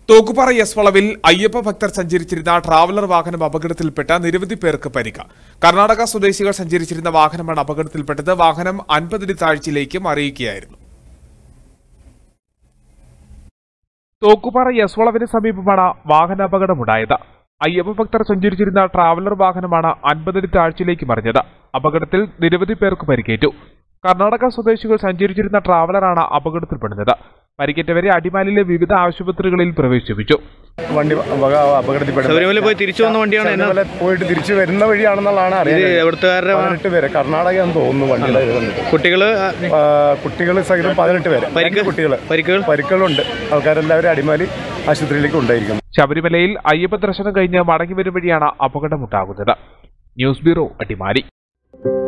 തോക്കുപാറ S വളവിൽ അയ്യപ്പ ഭക്തർ സഞ്ചരിച്ചിരുന്ന ട്രാവലർ വാഹനം അപകടത്തിൽപ്പെട്ട നിരവധി പേർക്ക് പരിക്ക് കർണാടക സ്വദേശികൾ സഞ്ചരിച്ചിരുന്ന വാഹനമാണ് അപകടത്തിൽപ്പെട്ടത് വാഹനം അൻപതടി താഴ്ചയിലേക്ക് മറിയുകയായിരുന്നു തോക്കുപാറ എസ് വളവിന് സമീപമാണ് വാഹനാപകടമുണ്ടായത് അയ്യപ്പ ഭക്തർ സഞ്ചരിച്ചിരുന്ന ട്രാവലർ വാഹനമാണ് അൻപതടി താഴ്ചയിലേക്ക് മറിഞ്ഞത് അപകടത്തിൽ നിരവധി പേർക്ക് പരിക്കേറ്റു കർണാടക സ്വദേശികൾ സഞ്ചരിച്ചിരുന്ന ട്രാവലറാണ് അപകടത്തിൽപ്പെടുന്നത് പരിക്കേറ്റവരെ അടിമാലിലെ വിവിധ ആശുപത്രികളിൽ പ്രവേശിപ്പിച്ചു വണ്ടി വക അപകടത്തിൽപ്പെടുന്നത് ശബരിമല പോയി തിരിച്ചു വന്ന വണ്ടിയാണ് എന്നാ ശബരിമല പോയിട്ട് തിരിച്ചു വരുന്ന വഴിയാണെന്നുള്ളതാണ് ഇത് അറിയാൻ എവിടുത്തുകാരുടെ പതിനെട്ട് പേര് കർണാടകയാന്ന് തോന്നുന്നു വണ്ടിയുടെ ഇത് കണ്ടിട്ട്. കുട്ടികള് ആ, കുട്ടികൾ സഹിതം പതിനെട്ട് പേര് പരിക്ക് കുട്ടികൾ പരിക്കുകൾ പരിക്കുകളുണ്ട് ആൾക്കാരെല്ലാവരും അടിമാലി ആശുപത്രിയിലേക്ക് ഉണ്ടായിരിക്കും ശബരിമലയിൽ അയ്യപ്പ ദർശനം കഴിഞ്ഞ് മടങ്ങി വരും വഴിയാണ് അപകടമുണ്ടാകുന്നത് ന്യൂസ് ബ്യൂറോ അടിമാലി